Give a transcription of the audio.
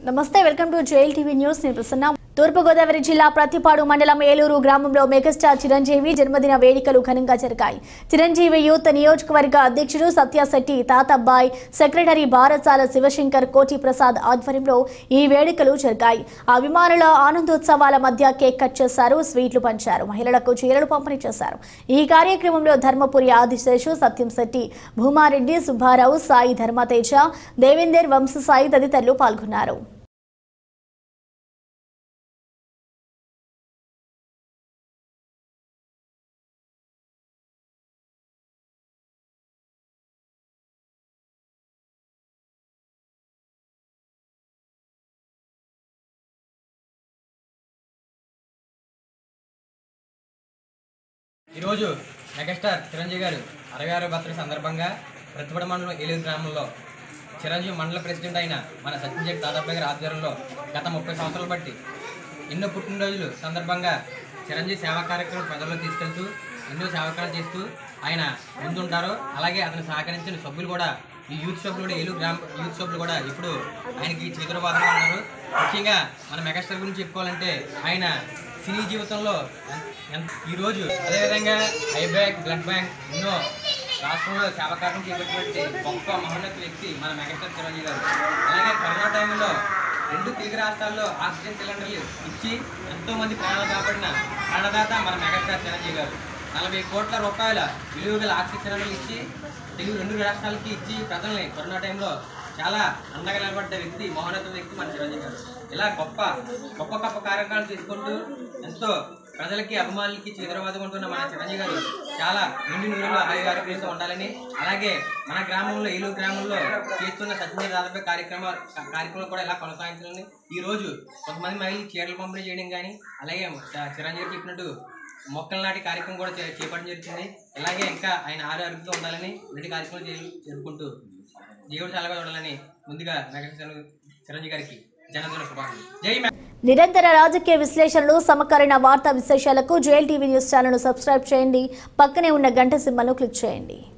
నమస్తే welcome to JL TV news నేను ప్రసన్న తూర్పుగోదావరి జిల్లా ప్రతిపాడు మండలం ఏలూరు గ్రామంలో మెగాస్టార్ చిరంజీవి జన్మదిన వేడుకలు ఘనంగా జరిగాయి చిరంజీవి యూత్ నియోజకవర్గ అధ్యక్షుడు సత్యశెట్టి తాతబ్బాయ్ సెక్రటరీ భారసాల శివశంకర్ కోటి ప్రసాద్ ఆధ్వర్యంలో ఈ వేడుకలు జరిగాయి అభిమానుల ఆనందోత్సవాల మధ్య కేక్ కట్ చేశారు స్వీట్లు పంచారు మహిళలకు చీరలు పంపిణీ చేశారు ఈ కార్యక్రమంలో ధర్మపురి ఆదిశేషు సత్యం శెట్టి భూమారెడ్డి సుబ్బారావు సాయి ధర్మతేజ దేవేందర్ వంశ సాయి తదితరులు పాల్గొన్నారు ఈరోజు మెగాస్టార్ చిరంజీవి గారు అరవై ఆరో బర్త్డే సందర్భంగా ప్రతిపడ మండలం ఏలూరు గ్రామంలో చిరంజీవి మండల ప్రెసిడెంట్ అయిన మన సత్యంజయ్ దాదాబాయి గారి ఆధ్వర్యంలో గత ముప్పై సంవత్సరాలు బట్టి ఎన్నో పుట్టినరోజులు సందర్భంగా చిరంజీవి సేవా కార్యక్రమం ప్రజల్లో తీసుకెళ్తూ ఎన్నో సేవకాలు చేస్తూ ఆయన ముందుంటారు అలాగే అతను సహకరించిన సభ్యులు కూడా ఈ యూత్ సభ్యులు కూడా ఏలూరు గ్రామ యూత్ సభ్యులు కూడా ఇప్పుడు ఆయనకి చేతులవాదంగా ఉన్నారు ముఖ్యంగా మన మెగాస్టార్ గురించి చెప్పుకోవాలంటే ఆయన సినీ జీవితంలో ఎన్- ఎన్- ఈరోజు అదేవిధంగా ఐ బ్యాంక్ బ్లడ్ బ్యాంక్ ఎన్నో రాష్ట్రంలో సేవకారం చేపట్టినటువంటి గొప్ప మహోన్నత వ్యక్తి మన మెగాస్టార్ చిరంజీవి గారు అలాగే కరోనా టైంలో రెండు తెలుగు రాష్ట్రాల్లో ఆక్సిజన్ సిలిండర్లు ఇచ్చి ఎంతో మంది ప్రాణాలు కాపాడిన ప్రాణదాత మన మెగాస్టార్ చిరంజీవి గారు నలభై కోట్ల రూపాయల విలువ గల ఆక్సిజన్ సిలిండర్లు ఇచ్చి తెలుగు రెండు రాష్ట్రాలకి ఇచ్చి ప్రజల్ని కరోనా టైంలో చాలా అండగా నిలబడ్డ వ్యక్తి మహోన్నత వ్యక్తి మన చిరంజీవి గారు ఇలా గొప్ప గొప్ప గొప్ప కార్యక్రమాలు తీసుకుంటూ ఎంతో ప్రజలకి అభిమానులకి చేదరవాదుకుంటున్న మన చిరంజీవి గారు చాలా నిండి నూరులో ఆయుర ఆరోగ్యంతో ఉండాలని అలాగే మన గ్రామంలో ఏలూరు గ్రామంలో చేస్తున్న సత్యజయ దాదాపు కార్యక్రమ కార్యక్రమాలు కూడా ఇలా కొనసాగించాలని ఈ రోజు కొంతమంది మహిళలు చీరలు పంపిణీ చేయడం కానీ అలాగే చ- చిరంజీవి గారు చెప్పినట్టు మొక్కల నాటి కార్యక్రమం కూడా చే- చేపట్టడం జరుగుతుంది అలాగే ఇంకా ఆయన ఆరు ఆరోగ్యంతో ఉండాలని రెండు కార్యక్రమాలు చేయ జరుపుకుంటూ దేవుడు చల్లగా ఉండాలని ముందుగా మెగా చిరంజీవి గారికి జనదిన శుభాకాంక్షలు జై మెగా నిరంతర రాజకీయ విశ్లేషణలు సమకరణ వార్తా విశేషాలకు JL TV news channel subscribe చేయండి పక్కనే ఉన్న గంట సింబల్ను క్లిక్ చేయండి